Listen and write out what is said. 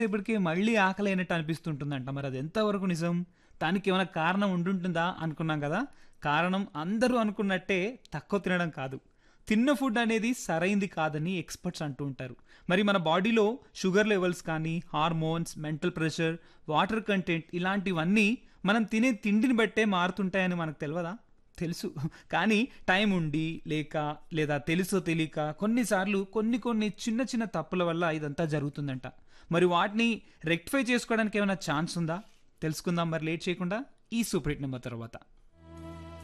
సేపటికి మళ్ళీ ఆకలైనట్టు అనిపిస్తుంటుందంట. మరి అది ఎంతవరకు నిజం? దానికేమైనా కారణం ఉండుంటుందా అనుకున్నాం గదా! కారణం అందరూ అనుకున్నట్టే తక్కువ తినడం కాదు. తిన్న ఫుడ్ అనేది సరైంది కాదని ఎక్స్‌పర్ట్స్ అంటూ ఉంటారు. మరి మన బాడీలో షుగర్ లెవెల్స్ కానీ, hormones, mental pressure, water content ఇలాంటివన్నీ మనం తినే తిండిని బట్టే మారుతుంటాయని మనకు తెలవదా? తెలుసు. కానీ టైం ఉండి, లేక లేదా తెలుసో తెలీక కొన్నిసార్లు కొన్ని కొన్ని చిన్న చిన్న తప్పుల వల్ల ఇదంతా జరుగుతుందంట. మరి వాటిని రెక్టిఫై చేసుకోవడానికి ఏమైనా ఛాన్స్ ఉందా? తెలుసుకుందాం మరి లేట్ చేయకుండా ఈ సూపర్ హిట్ నంబర్ తర్వాత.